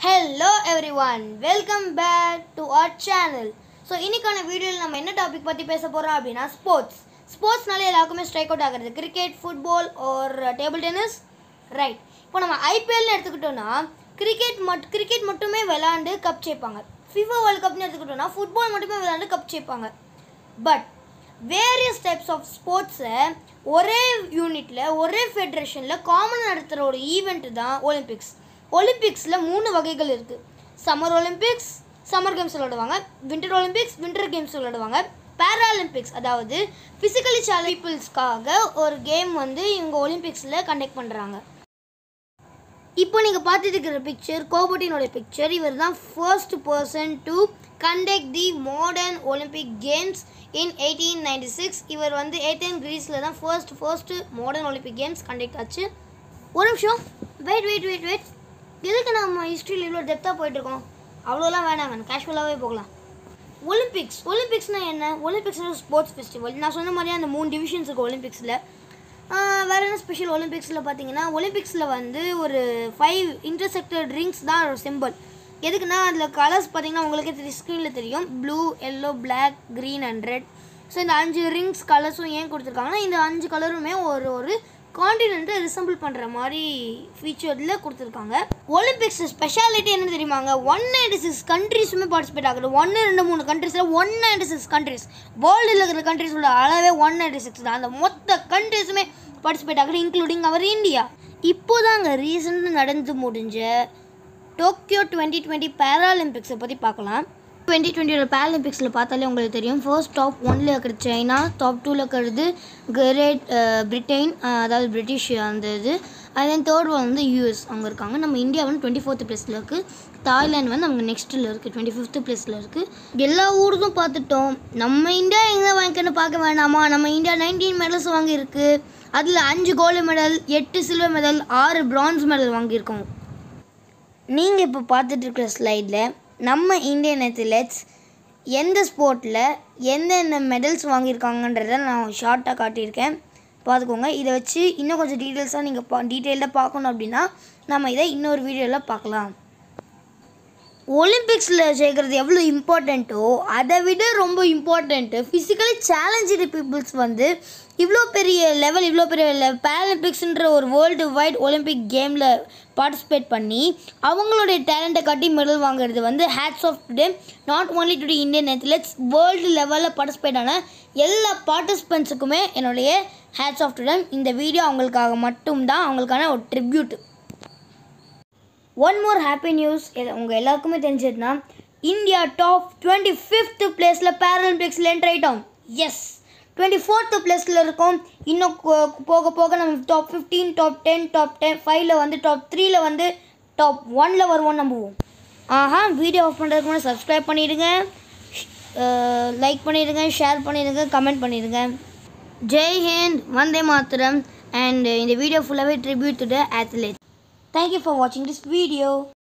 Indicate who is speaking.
Speaker 1: Hello everyone welcome back to our channel so இன்னைக்கான வீடியோவில் நம்ம என்ன டாபிக் பற்றி பேச போகிறோம் அப்படின்னா ஸ்போர்ட்ஸ் ஸ்போர்ட்ஸ்னாலே எல்லாருக்குமே ஸ்ட்ரைக் அவுட் ஆகிறது கிரிக்கெட் ஃபுட்பால் ஒரு டேபிள் டென்னிஸ் ரைட் இப்போ நம்ம ஐபிஎல்னு எடுத்துக்கிட்டோம்னா கிரிக்கெட் மட் கிரிக்கெட் மட்டுமே விளாண்டு கப் ஜெயிப்பாங்க ஃபிஃபா வேர்ல்ட் கப்னு எடுத்துக்கிட்டோம்னா ஃபுட்பால் மட்டுமே விளாண்டு கப் ஜெயிப்பாங்க பட் வேரியஸ் டைப்ஸ் ஆஃப் ஸ்போர்ட்ஸை ஒரே யூனிட்டில் ஒரே ஃபெடரேஷனில் காமன் நடத்துகிற ஒரு ஈவெண்ட் தான் ஒலிம்பிக்ஸ் ஒலிம்பிக்ஸில் மூணு வகைகள் இருக்குது சம்மர் ஒலிம்பிக்ஸ் சம்மர் கேம்ஸ் விளையாடுவாங்க வின்டர் ஒலிம்பிக்ஸ் வின்டர் கேம்ஸ் விளையாடுவாங்க பேராலிம்பிக்ஸ் அதாவது ஃபிசிக்கலி சேலஞ்ச் பீப்புள்ஸ்க்காக ஒரு கேம் வந்து இவங்க ஒலிம்பிக்ஸில் கண்டக்ட் பண்ணுறாங்க இப்போ நீங்கள் பார்த்துட்டு இருக்கிற பிக்சர் கோபட்டினோட பிக்சர் இவர் தான் first person to conduct the modern Olympic games in eighteen ninety six இவர் வந்து ஏத்தேன் கிரீஸில் தான் first first modern Olympic games conduct ஆச்சு ஒரு நிமிஷம் வெயிட் வெயிட் வெயிட் வெயிட் எதுக்கு நம்ம ஹிஸ்ட்ரியில் இவ்வளோ டெப்த்தாக போயிட்டுருக்கோம் அவ்வளோலாம் வேணாங்க கேஷுவலாகவே போகலாம் ஒலிம்பிக்ஸ் ஒலிம்பிக்ஸ்னால் என்ன ஒலிம்பிக்ஸ் ஸ்போர்ட்ஸ் ஃபெஸ்டிவல் நான் சொன்ன மாதிரியே அந்த மூணு டிவிஷன்ஸ் இருக்குது ஒலிம்பிக்ஸில் வேறு என்ன ஸ்பெஷல் ஒலிம்பிக்ஸில் பார்த்தீங்கன்னா ஒலிம்பிக்ஸில் வந்து ஒரு ஃபைவ் இன்டர்செக்டட் ரிங்ஸ் தான் ஒரு சிம்பிள் எதுக்குன்னா அதில் கலர்ஸ் பார்த்தீங்கன்னா உங்களுக்கே தெரியும் ஸ்க்ரீனில் தெரியும் blue yellow black green and red so இந்த அஞ்சு ரிங்ஸ் கலர்ஸும் ஏன் கொடுத்துருக்காங்கன்னா இந்த அஞ்சு கலருமே ஒரு ஒரு காண்டினென்ட்டை ரிசம்பிள் பண்ணுற மாதிரி ஃபீச்சரில் கொடுத்துருக்காங்க ஒலிம்பிக்ஸ் ஸ்பெஷாலிட்டி என்ன தெரியுமாங்க ஒன் நைன்டி சிக்ஸ் கண்ட்ரீஸுமே பார்ட்டிசிபேட் ஆகுது ஒன்று ரெண்டு மூணு கண்ட்ரீஸில் ஒன் நைன்டி சிக்ஸ் கண்ட்ரீஸ் வேர்ல்டில் இருக்கிற கண்ட்ரீஸோட அளவே ஒன் நைன்டி சிக்ஸ் தான் அந்த மொத்த கண்ட்ரீஸுமே பார்ட்டிசிபேட் ஆகுது இன்க்ளூடிங் அவர் இந்தியா இப்போதாங்க ரீசெண்டாக நடந்து முடிஞ்ச டோக்கியோ டுவெண்ட்டி டுவெண்ட்டி பேராலிம்பிக்ஸை பற்றி பார்க்கலாம் டுவெண்ட்டி டுவெண்ட்டியோட பேராலிம்பிக்ஸில் பார்த்தாலே உங்களுக்கு தெரியும் ஃபர்ஸ்ட் டாப் ஒன்ல இருக்கிறது சைனா டாப் டூவில் இருக்கிறது கிரேட் பிரிட்டன் அதாவது பிரிட்டிஷ் அந்த இது and then தேர்ட் ஒன் வந்து யூஎஸ் அவங்க இருக்காங்க நம்ம இந்தியா வந்து டுவெண்ட்டி ஃபோர்த்து ப்ளேஸில் இருக்குது தாய்லாந்து வந்து அவங்க நெக்ஸ்ட்டில் இருக்குது டுவெண்ட்டி ஃபிஃப்த்து ப்ளேஸில் இருக்குது எல்லா ஊருக்கும் பார்த்துட்டோம் நம்ம இந்தியா எங்கே வாங்கிக்கன்னு பார்க்க வேண்டாமா நம்ம இந்தியா நைன்டீன் மெடல்ஸ் வாங்கியிருக்கு அதில் அஞ்சு கோல்டு மெடல் எட்டு சில்வர் மெடல் ஆறு பிரான்ஸ் மெடல் வாங்கியிருக்கோம் நீங்கள் இப்போ பார்த்துட்டு இருக்கிற ஸ்லைடில் நம்ம இந்தியன் அத்லெட்ஸ் எந்த ஸ்போர்ட்டில் எந்தெந்த மெடல்ஸ் வாங்கியிருக்காங்கன்றதை நான் ஷார்ட்டாக காட்டியிருக்கேன் பார்த்துக்கோங்க இதை வச்சு இன்னும் கொஞ்சம் டீட்டெயில்ஸாக நீங்கள் பா டீட்டெயில்டாக பார்க்கணும் அப்படின்னா நம்ம இதை இன்னொரு வீடியோவில் பார்க்கலாம் ஒலிம்பிக்ஸில் சேர்க்குறது எவ்வளோ இம்பார்ட்டண்ட்டோ அதை விட ரொம்ப இம்பார்ட்டண்ட்டு ஃபிசிக்கலி சேலஞ்சு பீப்புள்ஸ் வந்து இவ்வளோ பெரிய லெவல் இவ்வளோ பெரிய பேரலிம்பிக்ஸ்ன்ற ஒரு வேர்ல்டு வைட் ஒலிம்பிக் கேமில் பார்ட்டிசிபேட் பண்ணி அவங்களுடைய டேலண்ட்டை காட்டி மெடல் வாங்குறது வந்து hats off they not only to the Indian athletes world லெவலில் பார்ட்டிசிபேட் ஆன எல்லா பார்ட்டிசிபெண்ட்ஸுக்குமே என்னுடைய ஹேட்ஸ் ஆஃப் டு டேம் இந்த வீடியோ அவங்களுக்காக மட்டும்தான் அவங்களுக்கான ஒரு tribute one more happy news உங்கள் எல்லாருக்குமே தெரிஞ்சதுன்னா இந்தியா டாப் டுவெண்ட்டி ஃபிஃப்த்து பிளேஸில் பேரலிம்பிக்ஸில் என்ட்ரு ஆகிட்டோம் எஸ் டுவெண்ட்டி ஃபோர்த்து பிளேஸில் இருக்கோம் இன்னும் கொ- போக போக நம்ம top fifteen top ten top ten ஃபைவ்ல வந்து டாப் த்ரீல வந்து டாப் ஒனில் வருவோம் நம்புவோம் ஆஹா வீடியோ ஆஃப் பண்ணுறதுக்கு முன்னாடி சப்ஸ்கிரைப் பண்ணிவிடுங்க லைக் பண்ணிடுங்க ஷேர் பண்ணிடுங்க கமெண்ட் பண்ணிடுங்க ஜெய் ஹிந்த் வந்தே மாத்திரம் அண்ட் இந்த வீடியோ ஃபுல்லாகவே tribute to the athlete Thank you for watching this video.